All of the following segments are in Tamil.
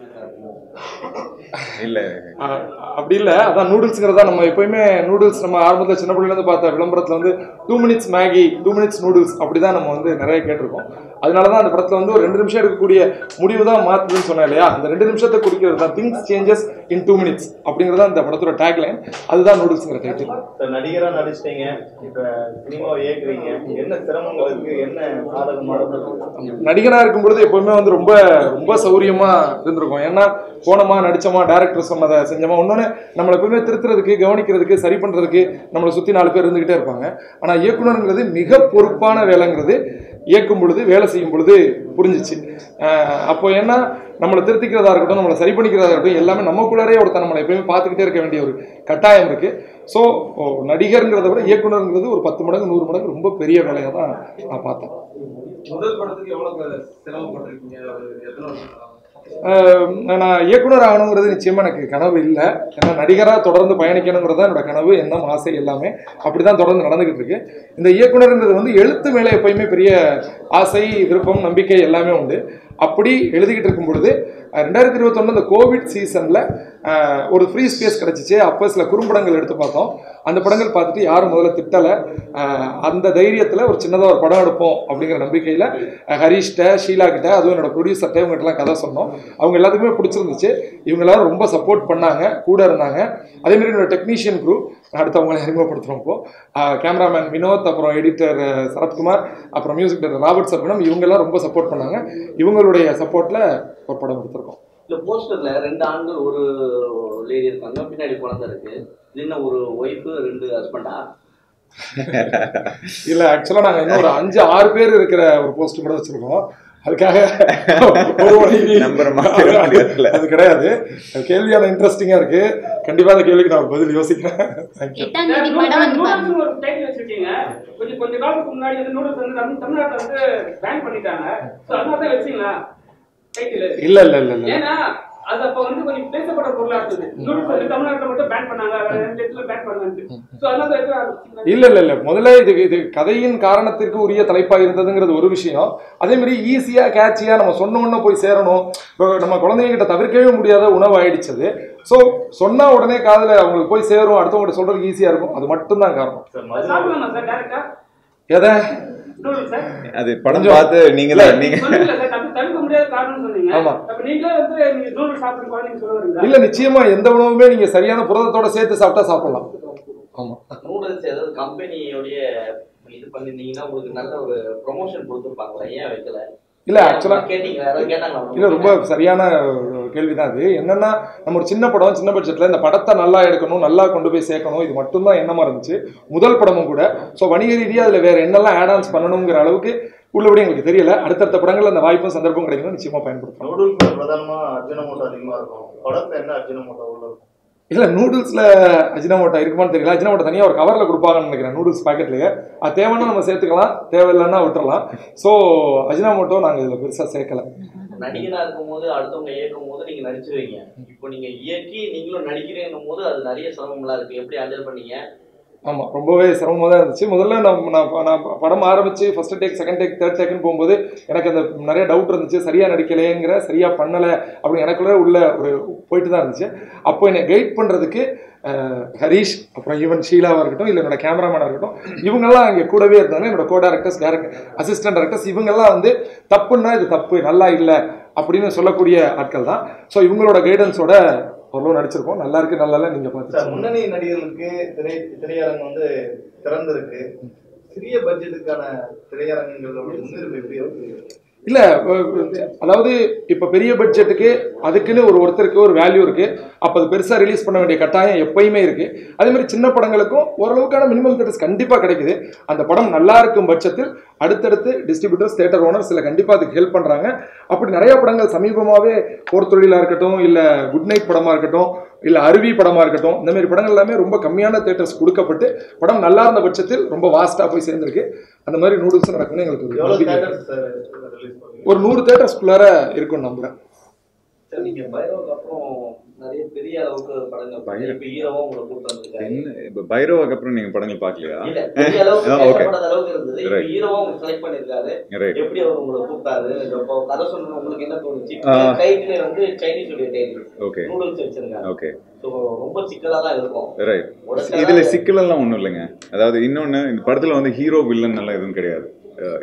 இல்ல ஆஹ் அப்படி இல்லை அதான் நூடுல்ஸுங்கிறதா நம்ம எப்பயுமே நூடுல்ஸ் நம்ம ஆரம்பத்தில் சின்ன பிள்ளைலேருந்து பார்த்த விளம்பரத்தில் வந்து two minutes Maggi two minutes noodles அப்படி தான் நம்ம வந்து நிறைய கேட்டிருக்கோம் அதனால தான் அந்த படத்தில் வந்து ஒரு ரெண்டு நிமிஷம் எடுக்கக்கூடிய முடிவு தான் மாற்றுதுன்னு சொன்னேன் இல்லையா அந்த ரெண்டு நிமிஷத்தை குறிக்கிறது தான் things changes in two minutes அப்படிங்கிறது அந்த படத்தோட டேக்லைன் அதுதான் நூடுல்ஸுங்கிற டைட்டில் சார் நடிகரா நடிச்சிட்டீங்க இப்ப சினிமாவை இயக்குறீங்க என்ன சிரமங்கள் இருக்கு என்ன சாதகமான நடிகனா இருக்கும் பொழுது எப்பவுமே வந்து ரொம்ப ரொம்ப சௌரியமா இருந்திருக்கும் ஏன்னா போனோமா நடிச்சோமா டேரக்டர் சொன்னதை செஞ்சோமா இன்னொன்று நம்மளை எப்பவுமே திருத்துறதுக்கு கவனிக்கிறதுக்கு சரி பண்றதுக்கு நம்மளை சுத்தி நாலு பேர் இருந்துகிட்டே இருப்பாங்க ஆனா இயக்குனருங்கிறது மிக பொறுப்பான வேலைங்கிறது இயக்கும் பொழுது வேலை செய்யும் பொழுது புரிஞ்சிச்சு அஹ் அப்போ என்ன நம்மளை திருத்திக்கிறதா இருக்கட்டும் நம்மளை சரி பண்ணிக்கிறதா இருக்கட்டும் எல்லாமே நமக்குள்ளாரே ஒருத்தன் நம்மளை எப்பயுமே பார்த்துக்கிட்டே இருக்க வேண்டிய ஒரு கட்டாயம் இருக்கு ஸோ நடிகருங்கிறத விட இயக்குனருங்கிறது ஒரு பத்து மடங்கு நூறு மடங்கு ரொம்ப பெரிய வேலையாக தான் நான் பார்த்தேன் முதல் படத்துக்கு எவ்வளவு சிரமப்பட்டிருக்கீங்க அது எத்தனை வருஷம் ஆஹ் நான் இயக்குனர் ஆகணுங்கிறது நிச்சயமா எனக்கு கனவு இல்லை ஏன்னா நடிகராக தொடர்ந்து பயணிக்கணுங்கிறது தான் என்னோட கனவு எண்ணம் ஆசை எல்லாமே அப்படிதான் தொடர்ந்து நடந்துகிட்டு இருக்கு இந்த இயக்குனருங்கிறது வந்து எழுத்து மேலே எப்பயுமே பெரிய ஆசை விருப்பம் நம்பிக்கை எல்லாமே உண்டு அப்படி எழுதிக்கிட்டு இருக்கும் பொழுது அஹ் ரெண்டாயிரத்தி இருபத்தொன்னு இந்த கோவிட் சீசனில் ஒரு ஃப்ரீ ஸ்பேஸ் கிடச்சிச்சு அப்போ சில குறும்படங்கள் எடுத்து பார்த்தோம் அந்த படங்கள் பார்த்துட்டு யாரும் முதல்ல திட்டலை அந்த தைரியத்தில் ஒரு சின்னதாக ஒரு படம் எடுப்போம் அப்படிங்கிற நம்பிக்கையில் ஹரீஷ்ட ஷீலா கிட்ட அதுவும் என்னோட ப்ரொடியூசர்கிட்ட இவங்ககிட்டலாம் கதை சொன்னோம் அவங்க எல்லாத்துக்குமே பிடிச்சிருந்துச்சு இவங்க எல்லாரும் ரொம்ப சப்போர்ட் பண்ணாங்க கூட இருந்தாங்க அதே மாதிரி என்னோட டெக்னீஷியன் குரூப் அடுத்து அவங்களை அறிமுகப்படுத்துகிறோம் இப்போ கேமராமேன் வினோத் அப்புறம் எடிட்டர் சரத்குமார் அப்புறம் மியூசிக் டைரக்டர் ராபர்ட் சர்பனம் இவங்கெல்லாம் ரொம்ப சப்போர்ட் பண்ணாங்க இவங்களுடைய சப்போர்ட்டில் ஒரு படம் எடுத்திருக்கோம் இந்த போஸ்டர்ல ரெண்டு ஆண்கள் ஒரு லேடி இருக்காங்க பின்னாடி குழந்தை இருக்கு இது என்ன ஒரு ஒய்ஃபு ரெண்டு ஹஸ்பண்டா இல்ல ஆக்சுவலா நாங்க இன்னும் ஒரு அஞ்சு ஆறு பேர் இருக்கிற ஒரு போஸ்ட் கூட வச்சிருக்கோம் அதுக்காக ஒரு மணிக்கு நம்புற மாதிரி முடியாதுல்ல. அது கிடையாது அது கேள்வியான இன்ட்ரெஸ்டிங்கா இருக்கு கண்டிப்பா அந்த கேள்விக்கு நான் பதில் யோசிக்கிறேன் தேங்க்யூ எட்டாம் தேதி படம் வந்து பாருங்க நூடுல்ஸ் ஒரு டைட்டில் வச்சிருக்கீங்க கொஞ்சம் கொஞ்ச காலத்துக்கு முன்னாடி வந்து நூடுல்ஸ் வந்து நம்ம தமிழ்நாட்டுல வந்து பேன் பண்ணிட்டாங்க ஸோ அதனால தான் வச்சீங்களா டைட்டில் இல்ல இல்ல இல்ல இல்ல ஏன்னா அது அப்ப வந்து கொஞ்சம் பேசப்பட்ட பொருளா இருந்தது நூடுல்ஸ் வந்து தமிழ்நாட்டுல மட்டும் பேன் பண்ணாங்க வேற ரெண்டு இடத்துல பேன் பண்ணாங்க ஸோ அதனால தான் வைக்க ஆரம்பிச்சீங்க. இல்ல இல்ல இல்ல முதல்ல இது இது கதையின் காரணத்திற்கு உரிய தலைப்பா இருந்ததுங்கிறது ஒரு விஷயம் அதே மாதிரி ஈஸியா கேட்சியா நம்ம சொன்ன உடனே போய் சேரணும் இப்போ நம்ம குழந்தைங்க கிட்ட தவிர்க்கவே முடியாத உணவு ஆயிடுச்சது ஸோ சொன்னா உடனே காதுல அவங்களுக்கு போய் சேரும் அடுத்தவங்க சொல்றதுக்கு ஈஸியா இருக்கும் அது மட்டும்தான் காரணம் சார் அது மதுரை சாப்பிடலாமா சார் டேரக்டா எதை நூடுல்ஸ் சார் அது படம் பார்த்து நீங்க தான் நீங்க சொன்னீங்கல்ல சார் தவிர்க்க தவிர்க்க முடியாத காரணம்னு சொன்னீங்க ஆமா. அப்ப நீங்களே வந்து நீங்க நூடுல்ஸ் சாப்பிட்டு குழந்தைங்க சொல்ல வரீங்களா இல்ல நிச்சயமா எந்த உணவுமே நீங்க சரியான புரதத்தோட சேர்த்து சாப்பிட்டா சாப்பிடலாம் ஆமா நூடுல்ஸ் ஏதாவது கம்பெனியோடைய இது பண்ணிருந்தீங்கன்னா உங்களுக்கு நல்ல ஒரு ப்ரொமோஷன் கொடுத்துருப்பாங்களா ஏன் வைக்கல இல்ல ஆக்சுவலா கேட்டீங்க யாராவது கேட்டாங்களா இல்ல ரொம்ப சரியான கேள்விதான் அது என்னன்னா நம்ம ஒரு சின்ன படம் சின்ன பட்ஜெட்ல இந்த படத்தை நல்லா எடுக்கணும் நல்லா கொண்டு போய் சேர்க்கணும் இது மட்டும்தான் எண்ணமா இருந்துச்சு முதல் படமும் கூட ஸோ வணிக ரீதியா அதுல வேற என்னெல்லாம் ஆட் ஆன்ஸ் பண்ணணுங்கிற அளவுக்கு உள்ளபடி எங்களுக்கு தெரியல அடுத்தடுத்த படங்கள்ல அந்த வாய்ப்பும் சந்தர்ப்பம் கிடைக்கணும் நிச்சயமா பயன்படுத்தணும் நூடுல்ஸ் பிரதானமா அர்ஜுனமோட்டோ அதிகமா இருக்கும் படத்துல என்ன அர்ஜுனமோட்டோ உள்ள இருக்கும் இல்ல நூடுல்ஸ்ல அஜினமோட்டோ இருக்குமான்னு தெரியல அஜினமோட்டோ தனியா ஒரு கவர்ல கொடுப்பாங்கன்னு நினைக்கிறேன் நூடுல்ஸ் பாக்கெட்லயே அது தேவைன்னா நம்ம சேர்த்துக்கலாம் தேவையில்லைன்னா விட்டுறலாம் ஸோ அஜினமோட்டோ நாங்க இதுல பெருசா சேர்க்கல நடிகரா இருக்கும் போது அடுத்தவங்க இயக்கும் போது நீங்க நடிச்சிருவீங்க இப்போ நீங்க இயக்கி நீங்களும் நடிக்கிறேங்கும் போது அது நிறைய சிரமம்லாம் இருக்கு எப்படி ஹேண்டில் பண்ணீங்க ஆமாம் ரொம்பவே சிரமமாக தான் இருந்துச்சு முதல்ல நான் நான் ப- நான் ப- படம் ஆரம்பிச்சு first take second take third டேக்குன்னு போகும்போது எனக்கு அந்த நிறைய டவுட் இருந்துச்சு சரியாக நடிக்கலையேங்கிற சரியாக பண்ணலை அப்படின்னு எனக்குள்ளே உள்ள ஒரு போயிட்டு தான் இருந்துச்சு அப்போ என்னை கைட் பண்ணுறதுக்கு ஹரீஷ் அப்புறம் ஈவன் ஷீலாவாக இருக்கட்டும் இல்லை என்னோட கேமராமேனாக இருக்கட்டும் இவங்கெல்லாம் இங்கே கூடவே இருந்தாங்க என்னோட co directors direct assistant directors இவங்கெல்லாம் வந்து தப்புன்னா இது தப்பு நல்லா இல்லை அப்படின்னு சொல்லக்கூடிய ஆட்கள் தான் ஸோ இவங்களோட கைடன்ஸோட ஓரளவு நடிச்சிருக்கோம் நல்லா இருக்கு நல்லா இல்லை நீங்கள் சார் பார்த்து முன்னணி நடிகர்களுக்கு திரை திரையரங்கம் வந்து திறந்திருக்கு சிறிய பட்ஜெட்டுக்கான திரையரங்கங்களோட முன்னுரிமை எப்படி இருக்கு இல்ல அஹ், அதாவது இப்ப பெரிய பட்ஜெட்டுக்கு அதுக்குன்னு ஒரு ஒருத்தருக்கு ஒரு வேல்யூ இருக்கு அப்ப அது பெருசா ரிலீஸ் பண்ண வேண்டிய கட்டாயம் எப்பயுமே இருக்கு அதே மாதிரி சின்ன படங்களுக்கும் ஓரளவுக்கான மினிமம் தேட்டர்ஸ் கண்டிப்பா கிடைக்குது அந்த படம் நல்லா இருக்கும் பட்சத்தில் அடுத்தடுத்து டிஸ்ட்ரிபியூட்டர்ஸ் தேட்டர் ஓனர்ஸ் சில கண்டிப்பா அதுக்கு ஹெல்ப் பண்றாங்க அப்படி நிறைய படங்கள் சமீபமாவே போர் தொழிலா இருக்கட்டும் இல்ல குட் நைட் படமா இருக்கட்டும் இல்ல அருவி படமா இருக்கட்டும் இந்த மாதிரி படங்கள் எல்லாமே ரொம்ப கம்மியான தேட்டர்ஸ் கொடுக்கப்பட்டு படம் நல்லா இருந்த பட்சத்தில் ரொம்ப வாஸ்டா போய் சேர்ந்திருக்கு அந்த மாதிரி நூடுல்ஸ் நடக்கும்னு எங்களுக்கு ஒரு எவ்வளவு நம்பிக்கை தேட்டர்ஸ் ரிலீஸ் பண்ணுவீங்க ஒரு நூறு தேட்டர்ஸ்குள்ளார இருக்கும்னு நம்புறேன் சார் நீங்க பைரவுக்கு அப்புறம் நிறைய பெரிய அளவுக்கு படங்கள் பைரவ். இப்ப ஹீரோவா உங்களை கூட்டு வந்திருக்காரு என்ன இப்ப பைரவாக்கு அப்புறம் நீங்க படங்கள் பாக்கலையா இல்ல பெரிய அளவுக்கு ஆ, okay. பேசப்படாத அளவுக்கு இருந்தது இப்ப Right. ஹீரோவா உங்களை செலக்ட் பண்ணிருக்காரு ரைட் எப்படி அவர் உங்களை கூப்பிட்டாரு இப்போ கதை சொன்ன உங்களுக்கு என்ன தோணுச்சு ஆ. டைட்டில் வந்து சைனீஸ் உடைய டைட்டில் ஓகே நூடுல்ஸ் வச்சிருக்காங்க ஓகே ஸோ ரொம்ப சிக்கலா தான் இருக்கும் ரைட் உடச்சா இதுல தான் சிக்கல் எல்லாம் ஒண்ணும் இல்லைங்க அதாவது இன்னொன்னு இந்த படத்துல வந்து ஹீரோ வில்லன் எல்லாம் எதுவும் கிடையாது அஹ்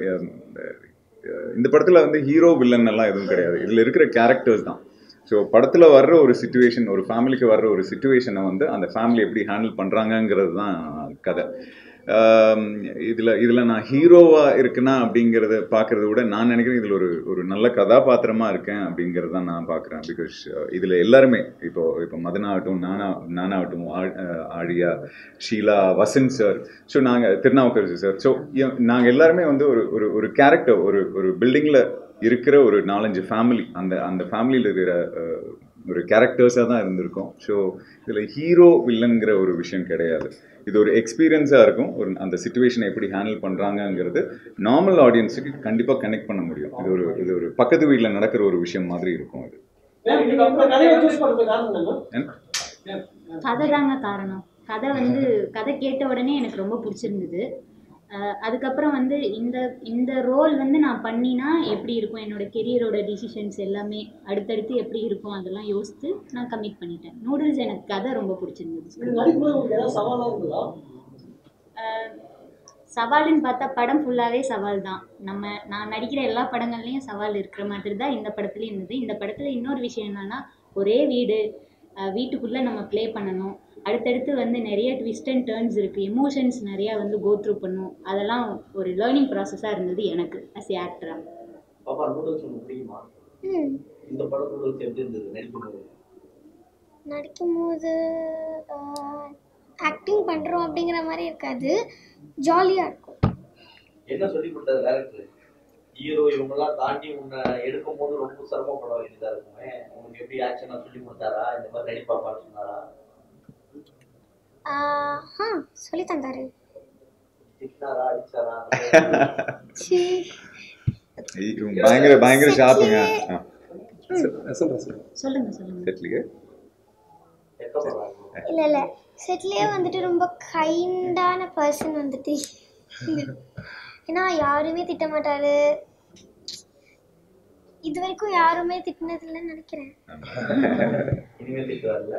அஹ் இந்த படத்துல வந்து ஹீரோ வில்லன் எல்லாம் எதுவும் கிடையாது இதுல இருக்கிற கேரக்டர்ஸ் தான் ஸோ படத்துல வர்ற ஒரு சுச்சுவேஷன் ஒரு ஃபேமிலிக்கு வர்ற ஒரு சுச்சுவேஷனை வந்து அந்த ஃபேமிலி எப்படி ஹேண்டில் பண்றாங்கங்கிறது தான் கதை ஆம், இதுல இதுல நான் ஹீரோவா இருக்கேனா அப்படிங்கறத பாக்குறத விட நான் நினைக்கிறேன் இதுல ஒரு ஒரு நல்ல கதாபாத்திரமா இருக்கேன் அப்படிங்கறத தான் நான் பாக்குறேன் பிகாஸ் இதுல எல்லாருமே இப்போ இப்போ மதன் ஆகட்டும் நானா நானாகட்டும் ஆ- அஹ் ஆழியா ஷீலா வசந்த் சார் ஸோ நாங்க திருநாவுக்கரசு சார் ஸோ நாங்க எல்லாருமே வந்து ஒரு ஒரு ஒரு கேரக்டர் ஒரு ஒரு பில்டிங்ல இருக்கிற ஒரு நாலஞ்சு ஃபேமிலி அந்த அந்த ஃபேமிலியில் இருக்கிற அஹ், ஒரு கேரக்டர்ஸாக தான் இருந்திருக்கும் ஸோ இதில் ஹீரோ வில்லன்கிற ஒரு விஷயம் கிடையாது இது ஒரு எக்ஸ்பீரியன்ஸாக இருக்கும் ஒரு அந்த சுச்சுவேஷனை எப்படி ஹேண்டில் பண்ணுறாங்கங்கிறது நார்மல் ஆடியன்ஸுக்கு கண்டிப்பாக கனெக்ட் பண்ண முடியும் இது ஒரு இது ஒரு பக்கத்து வீட்டில் நடக்கிற ஒரு விஷயம் மாதிரி இருக்கும் அது மேம், இதுக்கு அப்புறம் கதையை சூஸ் பண்றது காரணம் என்ன And கதை தாங்க காரணம் கதை வந்து கதை கேட்ட உடனே எனக்கு ரொம்ப பிடிச்சிருந்தது அஹ் அதுக்கப்புறம் வந்து இந்த இந்த ரோல் வந்து நான் பண்ணினா எப்படி இருக்கும் என்னோட கெரியரோட டிசிஷன்ஸ் எல்லாமே அடுத்தடுத்து எப்படி இருக்கும் அதெல்லாம் யோசித்து நான் கமிட் பண்ணிட்டேன் நூடுல்ஸ் எனக்கு கதை ரொம்ப பிடிச்சிருந்தது இது நடிக்கும்போது உங்களுக்கு ஏதாவது சவாலா இருந்ததா அஹ் சவாலுன்னு பார்த்தா படம் ஃபுல்லாகவே சவால் தான் நம்ம நான் நடிக்கிற எல்லா படங்கள்லேயும் சவால் இருக்கிற மாதிரி தான் இந்த படத்துலையும் இருந்தது இந்த படத்தில் இன்னொரு விஷயம் என்னன்னா ஒரே வீடு அஹ் வீட்டுக்குள்ளே நம்ம ப்ளே பண்ணணும் அடுத்தடுத்து வந்து நிறைய ட்விஸ்ட் அண்ட் டேர்ன்ஸ் இருக்குது எமோஷன்ஸ் நிறையா வந்து கோ த்ரூ பண்ணும் அதெல்லாம் ஒரு லேர்னிங் ப்ராசஸாக இருந்தது எனக்கு அஸ் ஏ ஆக்டராக பாப்பா நூடுல்ஸ் உங்களுக்கு பிடிக்குமா ம் இந்த படம் நூடுல்ஸ் எப்படி இருந்தது நடிக்கும்போது நடிக்கும்போது ஆக்டிங் பண்ணுறோம் அப்படிங்கிற மாதிரி இருக்காது ஜாலியாக இருக்கும் என்ன சொல்லி கொடுத்தாரு டேரக்டர் ஹீரோ இவங்கெல்லாம் தாண்டி உன்னை எடுக்கும் போது ரொம்ப சிரமப்பட வேண்டியதா இருக்குமே உங்களுக்கு எப்படி ஆக்ஷனா சொல்லி கொடுத்தாரா இந்த மாதிரி நடிப்பாப்பான்னு சொன்னாரா ஆ சொல்லி தந்தாரு திட்டினாரா அடிச்சாரா சி இவங்க பயங்கர பயங்கர ஷார்ப்புங்க சொல்றேன் சொல்றேன் சொல்லுங்கள் சொல்லுங்கள் செட்லிக்கு வெக்கப்படுறாங்க இல்லை இல்லை செட்லேயே வந்துட்டு ரொம்ப கைண்டான பர்சன் வந்துட்டு ஏன்னா யாருமே திட்ட மாட்டாரு இது வரைக்கும் யாருமே திட்டினதில்லைன்னு நினைக்கிறேன் இனிமே திட்டுவார்ல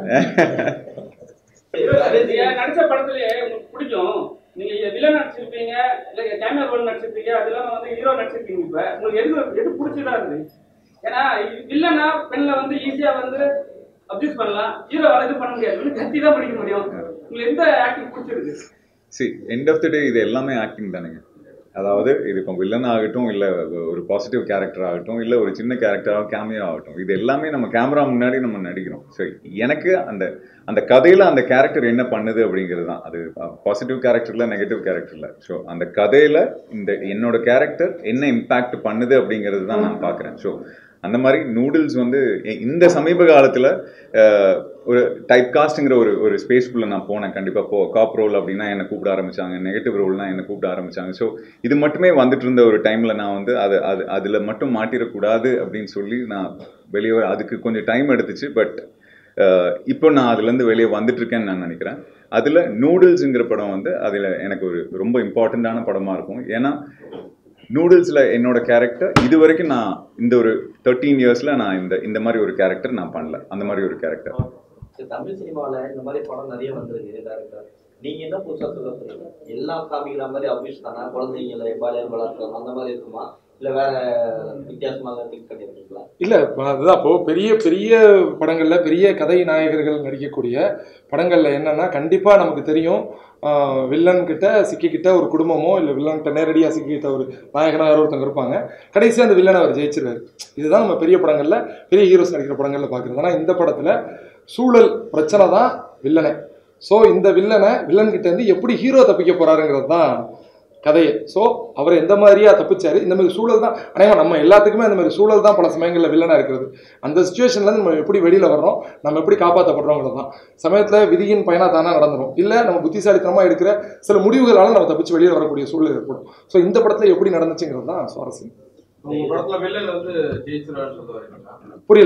நீங்க நடிச்ச படத்துலயே உங்களுக்கு பிடிக்கும் நீங்க வில்லன் நடிச்சிருப்பீங்க இல்ல கேமியா ரோல் நடிச்சிருப்பீங்க அது இல்லாம வந்து ஹீரோ நடிச்சிருப்பீங்க இப்ப உங்களுக்கு எது எது பிடிச்சதா இருக்கு ஏன்னா வில்லனா பெண்ல வந்து ஈஸியா வந்து அப்யூஸ் பண்ணலாம் ஹீரோவால இது பண்ண முடியாது வந்து கத்தி தான் படிக்க முடியும் உங்களுக்கு எந்த ஆக்டிங் பிடிச்சிருக்கு see end of the day இது எல்லாமே ஆக்டிங் தானுங்க அதாவது இது இப்போ வில்லன் ஆகட்டும் இல்லை ஒரு பாசிட்டிவ் கேரக்டர் ஆகட்டும் இல்லை ஒரு சின்ன கேரக்டராக கேமியோ ஆகட்டும் இது எல்லாமே நம்ம கேமரா முன்னாடி நம்ம நடிக்கிறோம் ஸோ எனக்கு அந்த அந்த கதையில் அந்த கேரக்டர் என்ன பண்ணுது அப்படிங்கிறது தான் அது பாசிட்டிவ் கேரக்டரில் நெகட்டிவ் கேரக்டரில் ஸோ அந்த கதையில் இந்த என்னோட கேரக்டர் என்ன இம்பேக்ட் பண்ணுது அப்படிங்கிறது தான் நான் பார்க்குறேன் ஸோ அந்த மாதிரி நூடுல்ஸ் வந்து எ- இந்த சமீப காலத்தில் ஒரு டைப் காஸ்ட்டுங்கிற ஒரு ஒரு ஸ்பேஸ்க்குள்ளே நான் போனேன் கண்டிப்பாக போ காப் ரோல் அப்படின்னா என்னை கூப்பிட ஆரம்பிச்சாங்க நெகட்டிவ் ரோல்னா என்னை கூப்பிட ஆரம்பிச்சாங்க ஸோ இது மட்டுமே வந்துட்டு இருந்த ஒரு டைமில் நான் வந்து அது அது அதில் மட்டும் மாட்டிடக்கூடாது அப்படின்னு சொல்லி நான் வெளியே வர- அதுக்கு கொஞ்சம் டைம் எடுத்துச்சு பட் இப்போ நான் அதுலேருந்து வெளியே வந்துட்டு இருக்கேன்னு நான் நினைக்கிறேன் அதில் நூடுல்ஸுங்கிற படம் வந்து அதில் எனக்கு ஒரு ரொம்ப இம்பார்ட்டண்ட்டான படமாக இருக்கும் ஏன்னா நூடுல்ஸில் என்னோட கேரக்டர் இது வரைக்கும் நான் இந்த ஒரு தேர்ட்டீன் இயர்ஸில் நான் இந்த இந்த மாதிரி ஒரு கேரக்டர் நான் பண்ணல அந்த மாதிரி ஒரு கேரக்டர் சரி, தமிழ் சினிமாவில் இந்த மாதிரி படம் நிறைய வந்திருக்கு டேரக்டர் நீங்க என்ன புதுசா சொல்ல போறீங்க எல்லாம் காமிக்கிற மாதிரி அபியூஸ் தானே குழந்தைங்களை பாலியல் பலாத்காரம் அந்த மாதிரி இருக்குமா இல்ல வேற வித்தியாசமாக திங்க் பண்ணிருக்கீங்களா இல்லை இப்போ அதுதான் இப்போ பெரிய பெரிய படங்களில் பெரிய கதை நாயகர்கள் நடிக்கக்கூடிய படங்களில் என்னன்னா கண்டிப்பாக நமக்கு தெரியும் ஆஹ் வில்லன் கிட்ட சிக்கிக்கிட்ட ஒரு குடும்பமோ இல்லை வில்லன்கிட்ட நேரடியாக சிக்கிக்கிட்ட ஒரு நாயகனாக யாரோ ஒருத்தவங்க இருப்பாங்க கடைசியாக அந்த வில்லனை அவர் ஜெயிச்சிருவாரு இதுதான் நம்ம பெரிய படங்களில் பெரிய ஹீரோஸ் நடிக்கிற படங்களில் பார்க்குறது ஆனால் இந்த படத்தில் சூழல் பிரச்சனை தான் வில்லனை ஸோ இந்த வில்லனை வில்லன் கிட்ட இருந்து எப்படி ஹீரோ தப்பிக்க போறாருங்கிறது தான் கதையை ஸோ அவர் எந்த மாதிரியா தப்பிச்சாரு இந்த மாதிரி சூழல் தான் அநேகம் நம்ம எல்லாத்துக்குமே அந்த மாதிரி சூழல் தான் பல சமயங்களில் வில்லனாக இருக்கிறது அந்த சுச்சுவேஷன்லேருந்து நம்ம எப்படி வெளியில் வர்றோம் நம்ம எப்படி காப்பாற்றப்படுறோங்கிறது தான் சமயத்தில் விதியின் பயனாக தானே நடந்துரும் இல்லை நம்ம புத்திசாலித்தனமாக எடுக்கிற சில முடிவுகளால் நம்ம தப்பிச்சு வெளியில் வரக்கூடிய சூழல் ஏற்படும் ஸோ இந்த படத்தில் எப்படி நடந்துச்சுங்கிறது தான் சுவாரஸ்யம் உங்க படத்துல வில்லன் வந்து ஜெயிச்சிருவான்னு சொல்ல வரீங்களா புரியல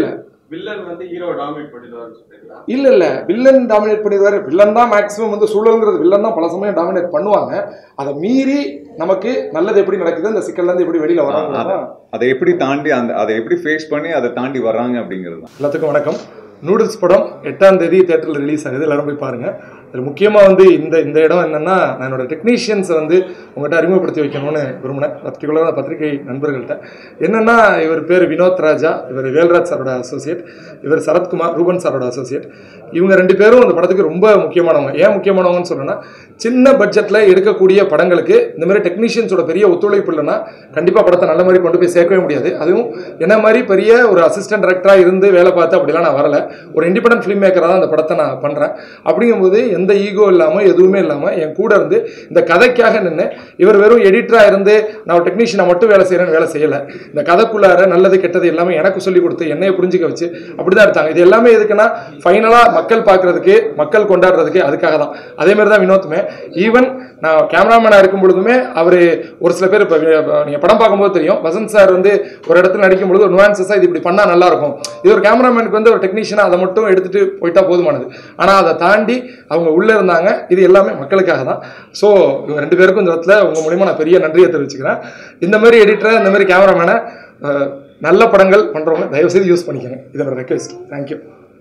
வில்லன் வந்து ஹீரோ டாமினேட் பண்ணிடுவாருன்னு சொல்றீங்களா இல்ல இல்ல வில்லன் டாமினேட் பண்ணிடுவாரு வில்லன் தான் மேக்ஸிமம் வந்து சூழல்ங்கிறது வில்லன் தான் பல சமயம் டாமினேட் பண்ணுவாங்க அதை மீறி நமக்கு நல்லது எப்படி நடக்குது அந்த சிக்கல்ல இருந்து எப்படி வெளியில வராங்க அதை எப்படி தாண்டி அந்த அதை எப்படி ஃபேஸ் பண்ணி அதை தாண்டி வர்றாங்க அப்படிங்கிறது தான் எல்லாத்துக்கும் வணக்கம் நூடுல்ஸ் படம் எட்டாம் தேதி தேட்டரில் ரிலீஸ் ஆகுது எல்லாரும் போய் பாருங்க அதில் முக்கியமாக வந்து இந்த இந்த இடம் என்னன்னா நான் என்னோட டெக்னீஷியன்ஸை வந்து உங்கள்கிட்ட அறிமுகப்படுத்தி வைக்கணும்னு விரும்பினேன் பர்டிகுலராக பத்திரிகை நண்பர்கள்ட்ட என்னன்னா இவர் பேர் வினோத் ராஜா இவர் வேல்ராஜ் சாரோட அசோசியேட் இவர் சரத்குமார் ரூபன் சாரோட அசோசியேட் இவங்க ரெண்டு பேரும் இந்த படத்துக்கு ரொம்ப முக்கியமானவங்க ஏன் முக்கியமானவங்கன்னு சொல்றேன்னா சின்ன பட்ஜெட்டில் எடுக்கக்கூடிய படங்களுக்கு இந்த மாதிரி டெக்னீஷியன்ஸோட பெரிய ஒத்துழைப்பு இல்லைன்னா கண்டிப்பாக படத்தை நல்ல மாதிரி கொண்டு போய் சேர்க்கவே முடியாது அதுவும் என்ன மாதிரி பெரிய ஒரு அசிஸ்டன்ட் டைரக்டராக இருந்து வேலை பார்த்து அப்படிலாம் நான் வரல ஒரு இண்டிபெண்டன்ட் ஃபிலிம் மேக்கராக தான் அந்த படத்தை நான் பண்ணுறேன் அப்படிங்கும்போது எந்த ஈகோ இல்லாமல் எதுவுமே இல்லாமல் என் கூட இருந்து இந்த கதைக்காக நின்று இவர் வெறும் எடிட்டராக இருந்து நான் ஒரு டெக்னீஷியனை மட்டும் வேலை செய்கிறேன்னு வேலை செய்யலை இந்த கதைக்குள்ளார நல்லது கெட்டது எல்லாமே எனக்கு சொல்லி கொடுத்து என்னைய புரிஞ்சுக்க வச்சு அப்படி தான் எடுத்தாங்க இது எல்லாமே எதுக்குன்னா ஃபைனலாக மக்கள் பார்க்கறதுக்கு மக்கள் கொண்டாடுறதுக்கு அதுக்காக தான் அதே மாதிரி தான் வினோத்துமே ஈவன் நான் கேமராமேனாக இருக்கும் பொழுதுமே அவர் ஒரு சில பேர் இப்போ நீங்கள் படம் பார்க்கும்போது தெரியும் வசந்த் சார் வந்து ஒரு இடத்துல நடிக்கும் பொழுது ஒரு நுவான்சஸாக இது இப்படி பண்ணால் நல்லா இருக்கும் இது ஒரு கேமராமேனுக்கு வந்து ஒரு டெக்னீஷியனாக அதை மட்டும் எடுத்துட்டு போயிட்டா போதுமானது ஆனால் அதை தாண்டி அவங்க உள்ளே இருந்தாங்க இது எல்லாமே மக்களுக்காக தான் ஸோ இவங்க ரெண்டு பேருக்கும் இந்த இடத்துல உங்கள் மூலியமாக நான் பெரிய நன்றியை தெரிவிச்சுக்கிறேன் இந்த மாதிரி எடிட்டரை இந்த மாதிரி கேமராமேனை நல்ல படங்கள் பண்ணுறவங்க தயவுசெய்து யூஸ் பண்ணிக்கங்க இது என்னோட ரெக்வெஸ்ட் தேங்க்யூ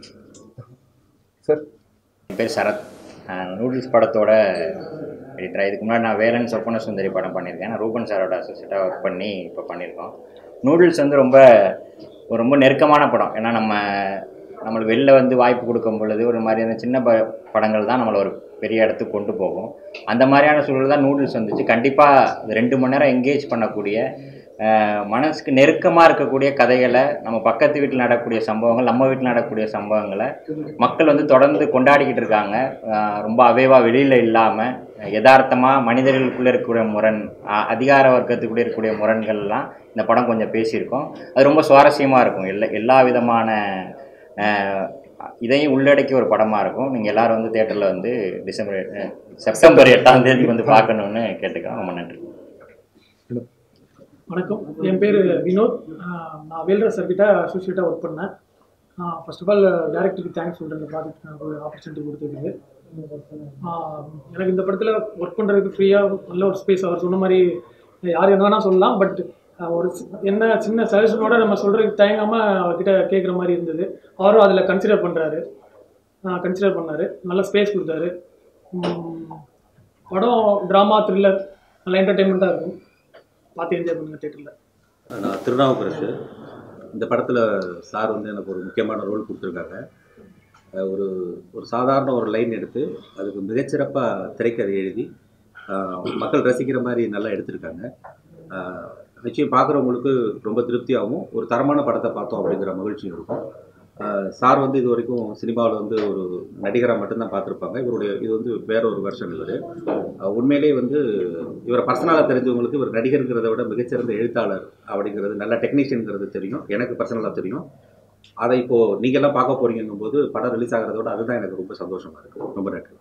சார் என் பேர் சரத் நூடுல்ஸ் படத்தோட எடிட்டர் இதுக்கு முன்னாடி நான் வேலன் சொப்பன சுந்தரி படம் பண்ணியிருக்கேன் நான் ரூபன் சாரோட அசோசியேட்டாக ஒர்க் பண்ணி இப்போ பண்ணியிருக்கோம் நூடுல்ஸ் வந்து ரொம்ப ஒரு ரொம்ப நெருக்கமான படம் ஏன்னா நம்ம நம்மளுக்கு வெளில வந்து வாய்ப்பு கொடுக்கும் பொழுது ஒரு மாதிரியான சின்ன ப படங்கள் தான் நம்மளை ஒரு பெரிய இடத்துக்கு கொண்டு போகும் அந்த மாதிரியான சூழல் தான் நூடுல்ஸ் வந்துச்சு கண்டிப்பாக ரெண்டு மணி நேரம் என்கேஜ் பண்ணக்கூடிய அஹ், மனசுக்கு நெருக்கமாக இருக்கக்கூடிய கதைகளை நம்ம பக்கத்து வீட்டில் நடக்கக்கூடிய சம்பவங்கள் நம்ம வீட்டில் நடக்கக்கூடிய சம்பவங்களை மக்கள் வந்து தொடர்ந்து கொண்டாடிக்கிட்டு இருக்காங்க அஹ், ரொம்ப அவேவா வெளியில் இல்லாமல் யதார்த்தமாக மனிதர்களுக்குள்ளே இருக்கக்கூடிய முரண் அ- அதிகார வர்க்கத்துக்குள்ளே இருக்கக்கூடிய முரண்கள்லாம் இந்த படம் கொஞ்சம் பேசியிருக்கோம் அது ரொம்ப சுவாரஸ்யமாக இருக்கும் எல்லா எல்லா விதமான அஹ், இதையும் உள்ளடக்கிய ஒரு படமாக இருக்கும் நீங்கள் எல்லாரும் வந்து தேட்டரில் வந்து டிசம்பர் அஹ், செப்டம்பர் எட்டாம் தேதி வந்து பார்க்கணுன்னு கேட்டுக்கிறோம் ரொம்ப நன்றி வணக்கம் என் பேர் வினோத் ஆஹ் நான் வேல்ராஜ் சார்கிட்ட அசோசியேட்டாக ஒர்க் பண்ணேன் ஃபர்ஸ்ட் ஆஃப் ஆல் டேரக்டருக்கு தேங்க்ஸ் சொல்கிறேன் இந்த ப்ராஜெக்ட் எனக்கு ஒரு ஆப்பர்ச்சுனிட்டி கொடுத்ததுக்கு ஆஹ் எனக்கு இந்த படத்தில் ஒர்க் பண்ணுறதுக்கு ஃப்ரீயாக நல்ல ஒரு ஸ்பேஸ் அவர் சொன்ன மாதிரி யார் என்ன வேணால் சொல்லலாம் பட் ஒரு சி- என்ன சின்ன சஜஷனோட நம்ம சொல்கிறதுக்கு தயங்காமல் அவர்கிட்ட கேட்குற மாதிரி இருந்தது அவரும் அதில் கன்சிடர் பண்ணுறாரு கன்சிடர் பண்ணார் நல்ல ஸ்பேஸ் கொடுத்தாரு உம், படம் ட்ராமா த்ரில்லர் நல்ல என்டர்டெயின்மெண்ட்டாக இருக்கும் பார்த்து என்ஜாய் பண்ணுங்கள் தேட்டரில் நான் திருநாவுக்கரசு இந்த படத்தில் சார் வந்து எனக்கு ஒரு முக்கியமான ரோல் கொடுத்துருக்காங்க அஹ் ஒரு ஒரு சாதாரண ஒரு லைன் எடுத்து அதுக்கு மிகச்சிறப்பாக திரைக்கதை எழுதி அஹ் மக்கள் ரசிக்கிற மாதிரி நல்லா எடுத்திருக்காங்க அஹ் நிச்சயம் பார்க்குறவங்களுக்கு ரொம்ப திருப்தியாகவும் ஒரு தரமான படத்தை பார்த்தோம் அப்படிங்கிற மகிழ்ச்சியும் இருக்கும் அஹ் சார் வந்து இது வரைக்கும் சினிமாவில் வந்து ஒரு நடிகராக மட்டும்தான் பார்த்துருப்பாங்க இவருடைய இது வந்து வேற ஒரு வருஷன் இவர் உண்மையிலேயே வந்து இவரை பர்சனலாக தெரிஞ்சவங்களுக்கு இவர் நடிகருங்கிறத விட மிகச்சிறந்த எழுத்தாளர் அப்படிங்கிறது நல்ல டெக்னீஷியனுங்கிறது தெரியும் எனக்கு பர்சனலாக தெரியும் அதை இப்போது நீங்கள்லாம் பார்க்க போறீங்கன்னும் போது படம் ரிலீஸ் ஆகிறத விட அதுதான் எனக்கு ரொம்ப சந்தோஷமாக இருக்குது ரொம்ப நன்றி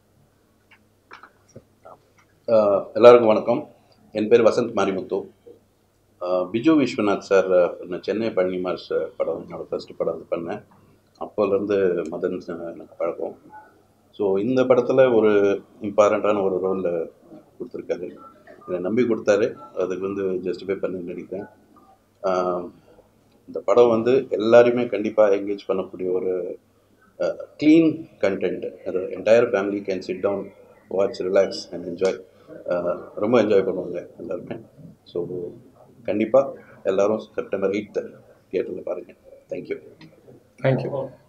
ஆஹ் எல்லாருக்கும் வணக்கம் என் பேர் வசந்த் மாரிமுத்து ஆஹ் பிஜு விஸ்வநாத் சார் பண்ண சென்னை பழனி மாஸ் படம் என்னோட ஃபர்ஸ்ட் படம் வந்து பண்ணேன் அப்போலேருந்து மதன் சார் எனக்கு பழக்கம் ஸோ இந்த படத்தில் ஒரு இம்பார்ட்டண்ட்டான ஒரு ரோலில் கொடுத்துருக்காரு என்னை நம்பி கொடுத்தாரு அதுக்கு வந்து ஜஸ்டிஃபை பண்ணி நடிக்கிறேன் ஆஹ் இந்த படம் வந்து எல்லாரையுமே கண்டிப்பாக என்கேஜ் பண்ணக்கூடிய ஒரு க்ளீன் கண்டென்ட் அது entire family can sit down watch relax and enjoy ரொம்ப என்ஜாய் பண்ணுவாங்க எல்லாருமே ஸோ கண்டிப்பாக எல்லாரும் செப்டம்பர் எயித்து தியேட்டரில் பாருங்கள் தேங்க்யூ தேங்க்யூ